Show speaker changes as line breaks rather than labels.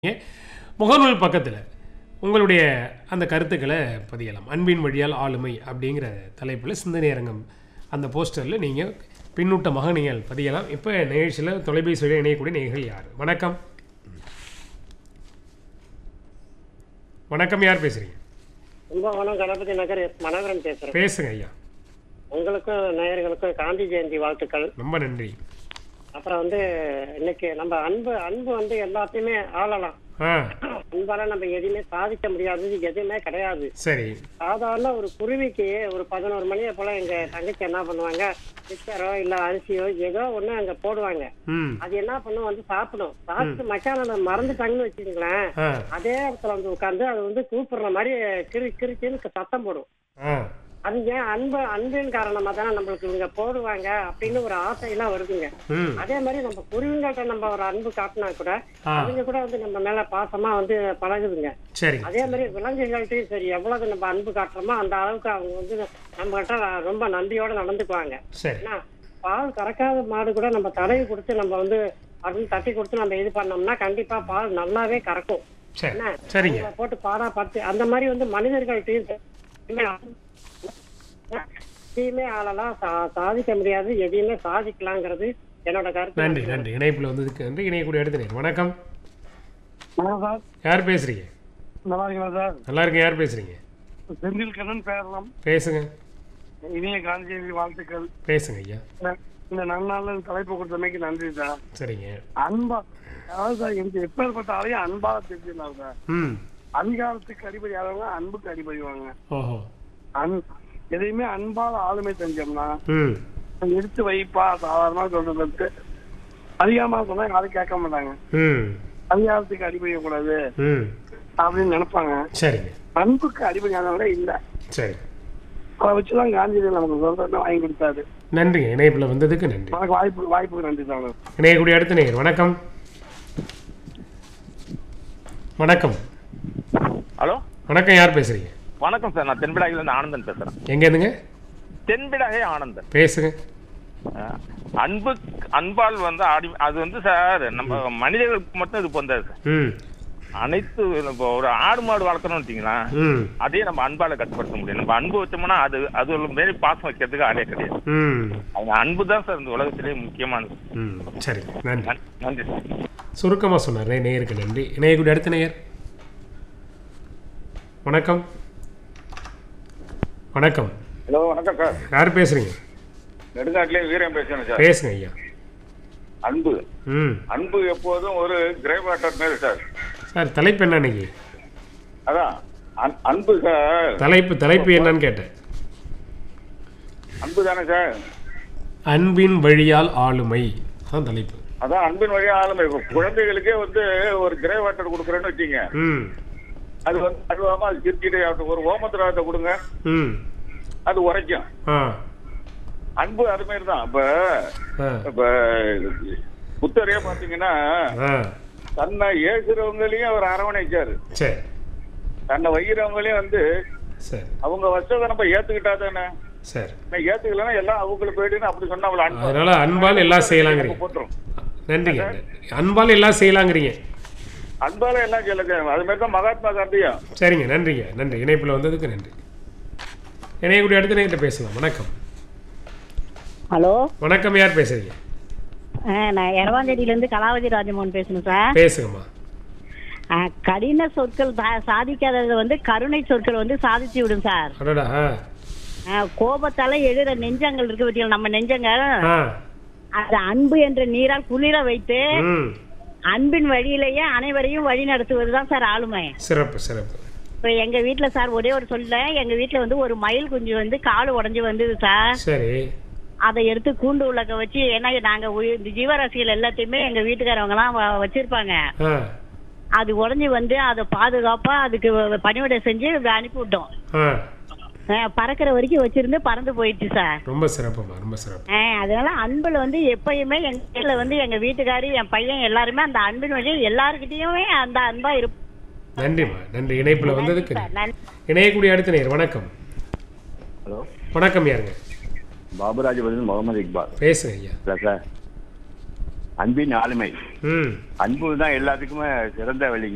முகநூல் பக்கத்தில் உங்களுடைய அந்த கருத்துக்களை பதியலாம் அன்பின் வழியால் ஆளுமை அப்படிங்கிற தலைப்பில் சிந்தனை அரங்கம் அந்த போஸ்டரில் நீங்கள் பின்னூட்டமாக நீங்கள் பதியலாம் இப்போ நிகழ்ச்சியில் தொலைபேசி வழியாக இணையக்கூடிய நேயர்கள் யார் வணக்கம் வணக்கம் யார் பேசுகிறீங்க
கும்பகோணம் கணபதி நகர் எஸ் மனோகரன் பேசுறேன்
பேசுங்க ஐயா
உங்களுக்கும் நேயர்களுக்கும் காந்தி ஜெயந்தி வாழ்த்துக்கள்
ரொம்ப நன்றி
அப்புறம் வந்து இன்னைக்கு நம்ம அன்பு அன்பு வந்து எல்லாத்தையுமே ஆளலாம்
ஆ
அன்பால நம்ம எதையுமே சாதிக்க முடியாதது எதுவுமே கிடையாது
சரி
சாதாரண ஒரு குருவிக்கு ஒரு பதினோரு மணியை போல எங்க தங்கச்சி என்ன பண்ணுவாங்க மிக்சரோ இல்ல அரிசியோ ஏதோ ஒண்ணு அங்க போடுவாங்க
ம்
அது என்ன பண்ணும் வந்து சாப்பிடும் சாப்பிட்டு மக்கான மறந்துட்டாங்கன்னு வச்சுக்கோங்களேன்
ஆ
அதே இடத்துல வந்து உட்கார்ந்து அது வந்து கூப்பிடுற மாதிரி கிரி கிரிச்சின்னு சத்தம் போடும்
ஆ
அது ஏன் அன்பு அன்பின் காரணமா தானே நம்மளுக்கு இவங்க போடுவாங்க அப்படின்னு ஒரு ஆசையெல்லாம் வருதுங்க
ம்
அதே மாதிரி நம்ம குருவிங்கள்ட்ட நம்ம ஒரு அன்பு காட்டினா கூட
ஆ
அவங்க கூட வந்து நம்ம மேல பாசமா வந்து பழகுதுங்க
சரிங்க
அதே மாதிரி விலங்குகள்ட்டையும் சரி எவ்வளவு நம்ம அன்பு காட்டுறோமோ அந்த அளவுக்கு அவங்க வந்து நம்ம கிட்ட ரொம்ப நன்றியோட நடந்துக்குவாங்க
சரி
ஏன்னா பால் கறக்காத மாடு கூட நம்ம தடவி கொடுத்து நம்ம வந்து அப்படின்னு தட்டி கொடுத்து நம்ம இது பண்ணோம்னா கண்டிப்பா பால் நல்லாவே கறக்கும்
சரி
என்ன
சரிங்க
அவங்கள போட்டு பாடா படுத்து அந்த மாதிரி வந்து மனிதர்கள்ட்டையும் சரி, எதையுமே ஆளலாம் சா- சாதிக்க முடியாது எதையுமே சாதிக்கலாங்கிறது என்னோட கருத்து
நன்றி நன்றி இணைப்பில் வந்ததுக்கு நன்றி இணையக்கூடிய இடத்துல வணக்கம்
வணக்கம் சார்
யார் பேசுறீங்க
நல்லா இருக்கீங்களா சார்
நல்லா இருக்கேன் யார் பேசுறீங்க
செந்தில் கண்ணன் பேரலாம்
பேசுங்க
இனிய காந்தி வாழ்த்துக்கள்
பேசுங்க ஐயா
இந்த நன்னாள் தலைப்பு கொடுத்தமைக்கு நன்றி சார்
சரிங்க
அன்பா அதாவது சார் எனக்கு எப்பேற்பட்ட ஆளையும் அன்பால தெரிஞ்சுக்கலாம் சார்
ம்
அதிகாரத்துக்கு அடிபடியாதவங்க அன்புக்கு அடிபடிவாங்க
ஓஹோ
அன் எதையுமே அன்பால ஆளுமை செஞ்சோம்னா
ம்
எடுத்து வைப்பா சாதாரணமா சொல்றது அதிகமா சொன்னா யாரும் கேட்க மாட்டாங்க
ம்
அதிகாரத்துக்கு அடிபடிய கூடாது
ம்
அப்படின்னு நினைப்பாங்க
சரிங்க
அன்புக்கு அடிபடியானவங்க இல்ல
சரி
அதை வச்சுதான் காந்திஜி நமக்கு சொல்றதை வாங்கி கொடுத்தாரு
நன்றிங்க இணைப்பில் வந்ததுக்கு நன்றி
உனக்கு வாய்ப்பு வாய்ப்புக்கு நன்றி சார்
இணையக்கூடிய அடுத்த நேயர் வணக்கம் வணக்கம்
ஹலோ
வணக்கம் யார் பேசுறீங்க
வணக்கம் சார் நான் தென்பிடாகிலேருந்து ஆனந்தன் பேசுறேன்
எங்க இருந்துங்க
தென்பிடாகே ஆனந்தன்
பேசுங்க
அஹ், அன்பு அன்பால் வந்து ஆடி அது வந்து சார் நம்ம மனிதர்களுக்கு மட்டும் இது பொந்தாது சார்
ம்
அனைத்து இப்போ ஒரு ஆடு மாடு வளர்க்கணும்னு வச்சிங்களா
ம்
அதே நம்ம அன்பால கட்டுப்படுத்த முடியும் நம்ம அன்பு வச்சோம்னா அது அது ஒரு மாரி பாசம் வைக்கிறதுக்கு ஆளே கிடையாது
ம்
அவங்க அன்பு தான் சார் இந்த உலகத்திலேயே முக்கியமானது
ம் சரி நன்றி
நன்- நன்றி சார்
சுருக்கமாக சொன்னார் நேயருக்கு நன்றி இணையக்கூடிய அடுத்த நேயர் வணக்கம் வணக்கம்
ஹலோ வணக்கம் சார்
யார் பேசுறீங்க
நெடுங்காட்டிலே வீரன் பேசுறேன் சார்
பேசுங்க ஐயா
அன்பு
ம்
அன்பு எப்போதும் ஒரு grey water Mari sir
sir தலைப்பு என்ன இன்னைக்கு
அதான் அன்- அன்பு சார்
தலைப்பு தலைப்பு என்னன்னு கேட்டேன்
அன்பு தானே சார்
அன்பின் வழியால் ஆளுமை அதான் தலைப்பு
அதான் அன்பின் வழியா ஆளுமை இப்ப குழந்தைகளுக்கே வந்து ஒரு கிரே வாட்டர் கொடுக்குறேன்னு வச்சுங்க
ம்
அது வந்து அழுவாம அது சிரிச்சிட்டே ஆகட்டும் ஒரு ஓமத்திராத்தை கொடுங்க
ம்
அது உரைக்கும்
ஆ
அன்பு அது மாதிரி தான் இப்ப
ஆ
இப்ப புத்தரையே பாத்தீங்கன்னா
ஆ
தன்னை ஏசுறவங்களையும் அவர் அரவணைச்சாரு
சரி
தன்னை வைக்கிறவங்களையும் வந்து
சரி
அவங்க வச்சதை நம்ம ஏத்துக்கிட்டா தானே
சரி
நான் ஏத்துக்கலன்னா எல்லாம் அவங்களுக்கு போயிடுன்னு அப்படி சொன்னா அவளை அன்பு
அதனால அன்பால் எல்லாம் செய்யலாங்கிறீங்க
போட்டுரும்
நன்றிங்க அன்பால் எல்லாம் செய்யலாங்கிறீங்க
அன்பால எல்லாம் சொல்லுங்க அது மாதிரி தான் மகாத்மா காந்தியும்
சரிங்க நன்றிங்க நன்றி இணைப்பில் வந்ததுக்கு நன்றி இணையக்கூடிய அடுத்த நேரத்தை பேசலாம் வணக்கம்
ஹலோ
வணக்கம் யார் பேசுறீங்க
ஆ, நான் எரவாஞ்சேரியிலேருந்து கலாவதி ராஜமோகன் பேசணும் சார்
பேசுங்கம்மா
ஆ, கடின சொற்கள் சா- சாதிக்காதது வந்து கருணை சொற்கள் வந்து சாதிச்சு விடும் சார்
அடடா ஆ
ஆ, கோபத்தால எழுற நெஞ்சங்கள் இருக்கு பத்தியா நம்ம நெஞ்சங்கள்
ஆ
அது அன்பு என்ற நீரால் குளிர வைத்து
ம்
அன்பின் வழியிலேயே அனைவரையும் வழி நடத்துவது தான் சார் ஆளுமை
சிறப்பு சிறப்பு
இப்போ எங்க வீட்ல சார் ஒரே ஒரு சொல்ல எங்க வீட்ல வந்து ஒரு மயில் குஞ்சு வந்து கால் உடைஞ்சு வந்தது சார்
சரி
அதை எடுத்து கூண்டு உள்ளக்க வச்சு ஏன்னா நாங்க உயி- இந்த ஜீவராசிகள் எல்லாத்தையுமே எங்க வீட்டுக்காரவங்க எல்லாம் வ- வச்சிருப்பாங்க
ஆ
அது உடஞ்சி வந்து அதை பாதுகாப்பா அதுக்கு பணிவிடை செஞ்சு அனுப்பி விட்டோம்
ஆ
அஹ் பறக்கிற வரைக்கும் வச்சிருந்து பறந்து போயிடுச்சு சார்
ரொம்ப சிறப்புமா ரொம்ப சிறப்பு
அஹ் அதனால அன்புல வந்து எப்பயுமே எங்க வீட்டுல வந்து எங்க வீட்டுக்காரி என் பையன் எல்லாருமே அந்த அன்பின் வழி எல்லாருக்கிட்டையுமே அந்த அன்பா இருப்போம்
நன்றிம்மா நன்றி இணைப்பில் வந்ததுக்கு
சார்
நன்றி.
நன்றி
இணையக்கூடிய அடுத்த நேர் வணக்கம்
ஹலோ
வணக்கம் யாருங்க
பாபுராஜ் பதில் முகமது இக்பால்
பேசுங்க ஐயா
இல்லை சார் அன்பின் ஆளுமை
ம்
அன்பு தான் எல்லாத்துக்குமே சிறந்த வழிங்க